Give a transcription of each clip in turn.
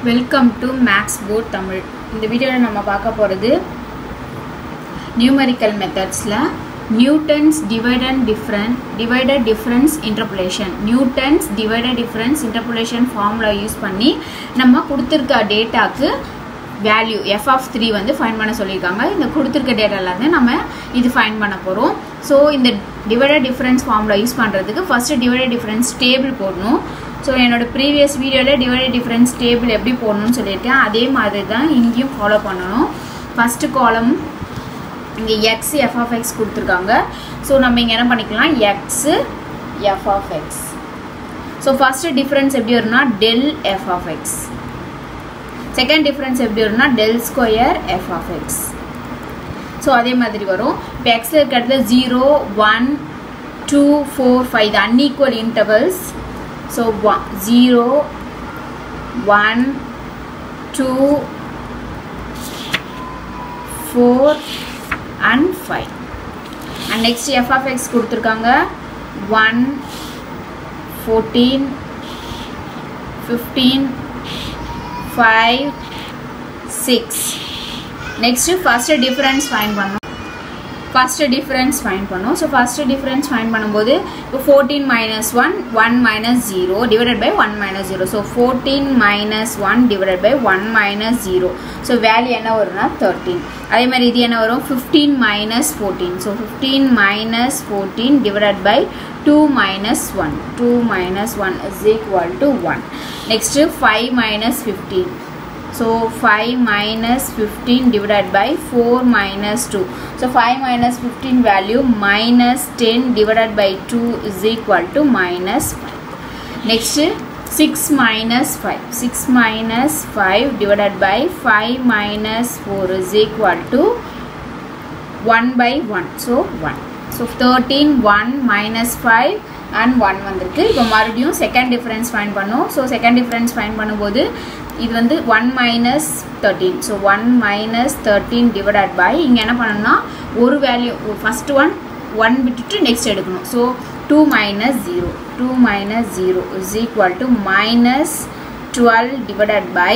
welcome to Maths Port Tamil இந்த வீடியோவில் நம்ம பார்க்க போகிறது நியூமரிக்கல் மெத்தட்ஸில் Newton's divided different divided difference interpolation Newton's divided difference interpolation formula use பண்ணி நம்ம கொடுத்துருக்க டேட்டாக்கு வேல்யூ எஃப் ஆஃப் த்ரீ வந்து ஃபைன் பண்ண சொல்லியிருக்காங்க இந்த கொடுத்துருக்க டேட்டாலேருந்து நம்ம இது ஃபைன் பண்ண போகிறோம் ஸோ இந்த டிவைடட் டிஃப்ரென்ஸ் ஃபார்முலா யூஸ் பண்ணுறதுக்கு ஃபஸ்ட்டு டிவைடட் டிஃப்ரென்ஸ் டேபிள் போடணும் ஸோ என்னோட ப்ரீவியஸ் வீடியோவில் டிவைடட் டிஃப்ரென்ஸ் டேபிள் எப்படி போடணும்னு சொல்லியிருக்கேன் அதே மாதிரி தான் இங்கேயும் ஃபாலோ பண்ணணும் ஃபஸ்ட்டு காலம் இங்கே எக்ஸ் எஃப் ஆஃப் எக்ஸ் கொடுத்துருக்காங்க ஸோ நம்ம இங்கே என்ன பண்ணிக்கலாம் X F of X so first difference எப்படி வரும்னா del F of X second difference எப்படி வரும்னா del square F of X so அதே மாதிரி வரும் இப்போ எக்ஸில் இருக்க இடத்துல zero one two four five இது unequal intervals so one zero one two four and five and next F of X கொடுத்துருக்காங்க one fourteen fifteen five six next first difference find பண்ணோம் ஃபஸ்ட்டு டிஃப்ரென்ஸ் ஃபைன் பண்ணோம் so first difference find பண்ணும்போது இப்போ fourteen minus one one minus zero divided by one minus zero so fourteen minus one divided by one minus zero so value என்ன வரும்னா thirteen அதே மாதிரி இது என்ன வரும் fifteen minus fourteen so fifteen minus fourteen divided by two minus one two minus one is equal to one next five minus fifteen so 5 minus 15 divided by 4 minus 2 so 5 minus 15 value minus 10 divided by 2 is equal to minus 5 next 6 minus 5 6 minus 5 divided by 5 minus 4 is equal to 1 by 1 so 1 so 13 1 minus 5 and one வந்திருக்கு இப்போ மறுபடியும் second difference find பண்ணோம் so second difference find பண்ணும்போது இது வந்து one minus thirteen so one minus thirteen divided by இங்கே என்ன பண்ணணும்னா ஒரு வேல்யூ ஃபஸ்ட் ஒன் ஒன் விட்டுட்டு நெக்ஸ்ட் எடுக்கணும் so two minus zero two minus zero is equal to minus twelve divided by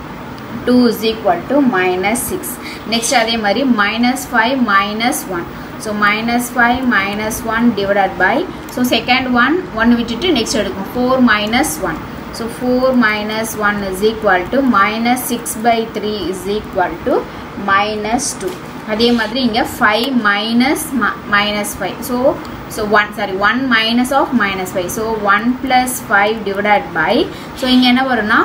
two is equal to minus six next அதே மாதிரி minus five minus one so minus five minus one divided by so second one one விட்டுட்டு next எடுக்கும் four minus one so four minus one is equal to minus six by three is equal to minus two அதே மாதிரி இங்கே five minus minus five so so one sorry one minus of minus five so one plus five divided by so இங்கே என்ன வரும்னா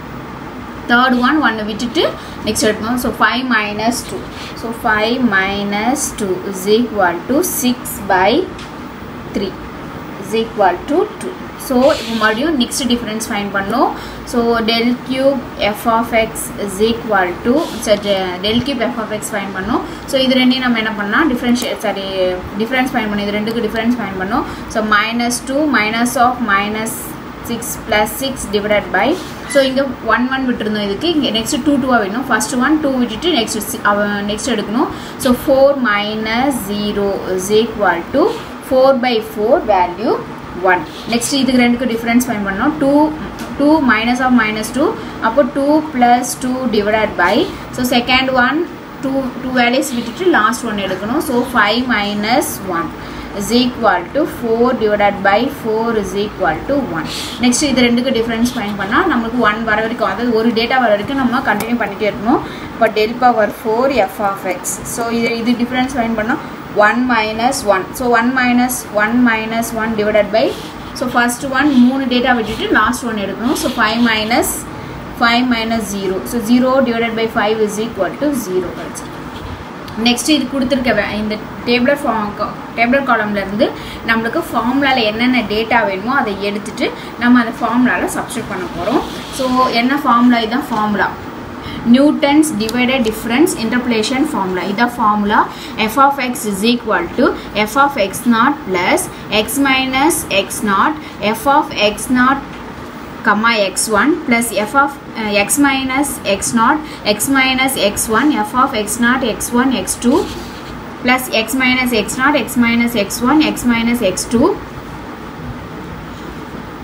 third one ஒன்று விட்டுட்டு next எடுக்கணும் so five minus two so five minus two is equal to six by three is equal to two so இப்போ மறுபடியும் next difference find பண்ணோம் so del cube f of x is equal to del cube f of x find பண்ணோம் so இது ரெண்டையும் நம்ம என்ன பண்ணால் differentiate sorry difference find பண்ணோம் இது ரெண்டுக்கு டிஃப்ரென்ஸ் ஃபைன் பண்ணோம் so minus two minus of minus six plus six divided by so இங்கே ஒன் ஒன் விட்டுருந்தோம் இதுக்கு இங்கே நெக்ஸ்ட் டூ டூவாக வேணும் ஃபஸ்ட் ஒன் டூ விட்டுட்டு நெக்ஸ்ட் நெக்ஸ்ட் எடுக்கணும் so four minus zero is equal to four by four value one next இதுக்கு ரெண்டுக்கு டிஃப்ரென்ஸ் ஃபைன் பண்ணோம் two two minus of minus two அப்போ two plus two divided by so second one two two values விட்டுட்டு last one எடுக்கணும் so five minus one is equal to 4 divided by 4 is equal to 1 next இது ரெண்டுக்கு difference find பண்ணால் நமக்கு one வர வரைக்கும் அதாவது ஒரு டேட்டா வர வரைக்கும் நம்ம கண்டினியூ பண்ணிகிட்டே இருக்கணும் இப்போ del power four f of X so இது இது டிஃப்ரென்ஸ் ஃபைன் பண்ணால் one minus one so one minus one minus one divided by so first one மூணு டேட்டா விட்டுட்டு லாஸ்ட் ஒன் எடுக்கணும் so five minus five minus zero so zero divided by five is equal to zero கிடச்சி next இது கொடுத்துருக்க இந்த டேபிளர் ஃபா டேபிளர் காலம்லேருந்து நம்மளுக்கு ஃபார்முலாவில் என்னென்ன டேட்டா வேணுமோ அதை எடுத்துகிட்டு நம்ம அந்த ஃபார்முலாவில் சப்ஸ்டியூட் பண்ண போகிறோம் ஸோ என்ன ஃபார்முலா இதுதான் formula Newton's divided difference interpolation formula இதான் formula f of x is equal to f of x naught plus x minus x naught f of x naught comma x1 plus f of uh, x minus x naught x minus x1 f of x naught x1 x2 plus x minus x naught x minus x1 x minus x2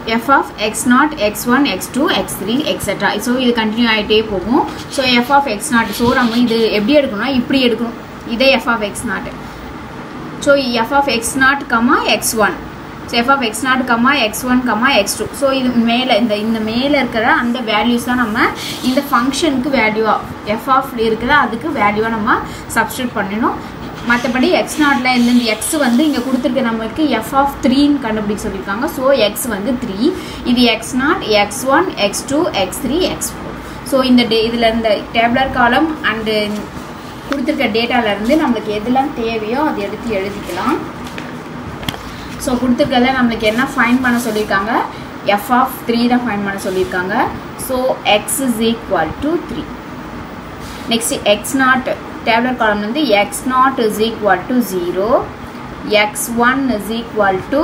f of x naught x one x two x three etcetera so இது continue ஆகிட்டே போகும் so f of x naught so நம்ம இது எப்படி எடுக்கணும்னா இப்படி எடுக்கணும் இதே f of x naught so f of x naught comma x one so f of x naught comma x one comma x two so இது மேலே இந்த இந்த மேலே இருக்கிற அந்த வேல்யூஸ் தான் நம்ம இந்த ஃபங்க்ஷனுக்கு வேல்யூவாக எஃப் ஆஃப் இருக்கிற அதுக்கு வேல்யூவாக நம்ம சப்ஸ்டியூட் பண்ணணும் மற்றபடி எக்ஸ் நாட்டில் இந்த எக்ஸ் வந்து இங்கே கொடுத்துருக்க நம்மளுக்கு எஃப் ஆஃப் த்ரீன்னு கண்டுபிடிக்க சொல்லியிருக்காங்க ஸோ எக்ஸ் வந்து த்ரீ இது x naught x one x two x three x four so இந்த டே இதில் இந்த டேப்லர் காலம் அண்டு கொடுத்துருக்க டேட்டாலேருந்து நம்மளுக்கு எதெல்லாம் தேவையோ அதை எடுத்து எழுதிக்கலாம் ஸோ கொடுத்துருக்கல நம்மளுக்கு என்ன ஃபைன் பண்ண சொல்லியிருக்காங்க எஃப் ஆஃப் த்ரீ தான் ஃபைன் பண்ண சொல்லியிருக்காங்க so x is equal to three next x naught tabular column வந்து x naught is equal to zero x one is equal to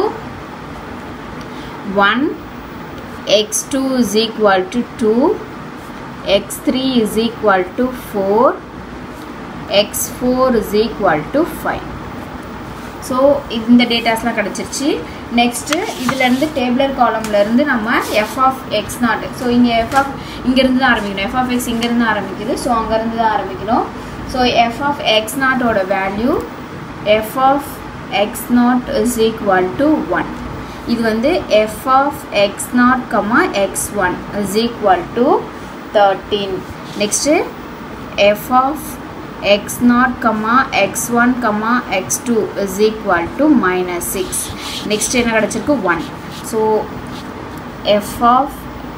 one x two is equal to two x three is equal to four x four is equal to five so இந்த டேட்டாஸ்லாம் கிடச்சிருச்சு next இதுலேருந்து tabular காலம்லேருந்து நம்ம f of x naught so இங்கே f of இங்கேருந்து தான் ஆரம்பிக்கணும் எஃப் ஆஃப் எக்ஸ் இங்கேருந்து ஆரம்பிக்குது ஸோ அங்கேருந்து தான் ஆரம்பிக்கணும் ஸோ எஃப் ஆஃப் எக்ஸ் நாட்டோட value F of x naught is equal to one இது வந்து f of x naught comma x one is equal to thirteen next f of x naught comma x1 comma x2 is equal to minus 6 next என்ன கிடச்சிருக்கு 1 so f of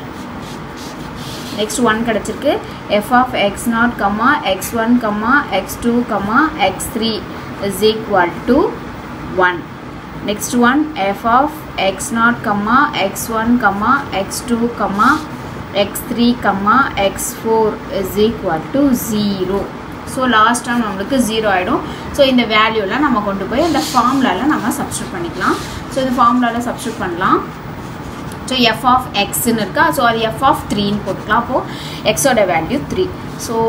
next 1 கிடச்சிருக்கு f of x naught comma x1 comma x2 comma x3 is equal to 1 next one f of x naught comma x1 comma x2 comma x3 comma x4 is equal to 0 so last time நம்மளுக்கு zero ஆகிடும் so இந்த வேல்யூலாம் நம்ம கொண்டு போய் அந்த ஃபார்முலாவில் நம்ம சப்ஸ்டியூட் பண்ணிக்கலாம் ஸோ இந்த ஃபார்முலாவில் சப்ஸ்டியூட் பண்ணலாம் ஸோ எஃப் ஆஃப் எக்ஸ்ன்னு இருக்கா ஸோ அது எஃப் ஆஃப் த்ரீன்னு போட்டுக்கலாம் அப்போது எக்ஸோட வேல்யூ த்ரீ ஸோ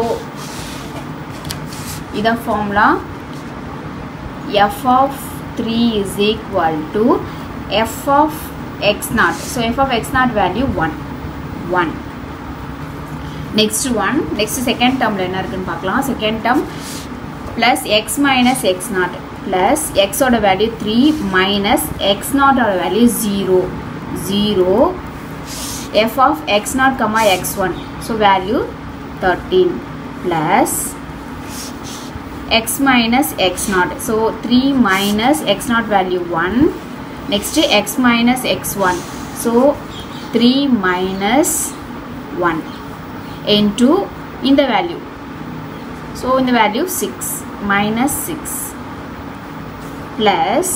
இதான் formula f of three is equal to f of x naught so f of x naught value one one next one next second டேர்மில் என்ன இருக்குன்னு பார்க்கலாம் second term plus x minus x naught plus எக்ஸோட value three minus x நாட்டோட value zero zero f of x naught comma x one so value thirteen plus x minus x naught so three minus x naught value one next x minus x one so three minus one into in the value so in the value 6 minus 6 plus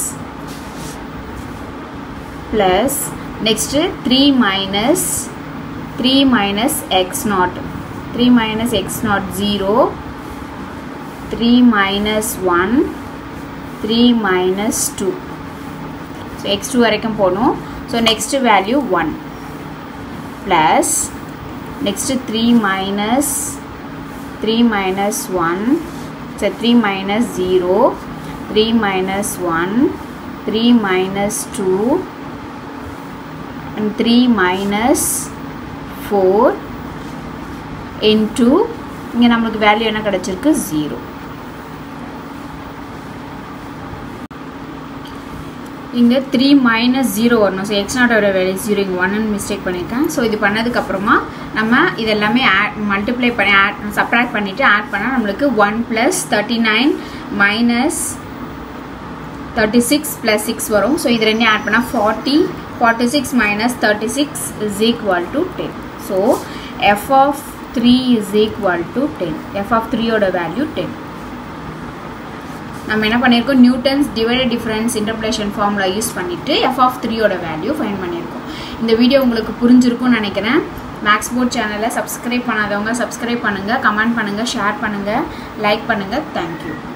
plus next 3 minus 3 minus x naught 3 minus x naught 0 3 minus 1 3 minus 2 so x2 வரைக்கும் போகணும் so next value 1 plus next 3 minus 3 minus 1 so 3 minus 0 3 minus 1 3 minus 2 and 3 minus 4 into இங்கே நம்மளுக்கு value என்ன கிடச்சிருக்கு zero இங்கே three minus zero வரணும் so x நாட்டோட value zero இங்கே ஒன்னு மிஸ்டேக் பண்ணியிருக்கேன் ஸோ இது பண்ணதுக்கப்புறமா நம்ம இதெல்லாமே ஆட் மல்டிப்ளை பண்ணி ஆட் சப்ராக்ட் பண்ணிவிட்டு ஆட் பண்ணால் நம்மளுக்கு one plus thirty nine minus thirty six plus six வரும் ஸோ இது ரெண்டையும் ஆட் பண்ணால் forty forty six minus thirty six is equal to ten so f of three is equal to ten f of த்ரீயோட value ten நம்ம என்ன பண்ணியிருக்கோம் Newton's divided difference interpolation formula use பண்ணிவிட்டு f of த்ரீயோட value find பண்ணியிருக்கோம் இந்த video உங்களுக்கு புரிஞ்சிருக்கும்னு நினைக்கிறேன் மேக்ஸ் போர்ட் சேனலை சப்ஸ்கிரைப் பண்ணாதவங்க சப்ஸ்கிரைப் பண்ணுங்கள் கமெண்ட் பண்ணுங்கள் ஷேர் பண்ணுங்கள் லைக் பண்ணுங்கள் தேங்க்யூ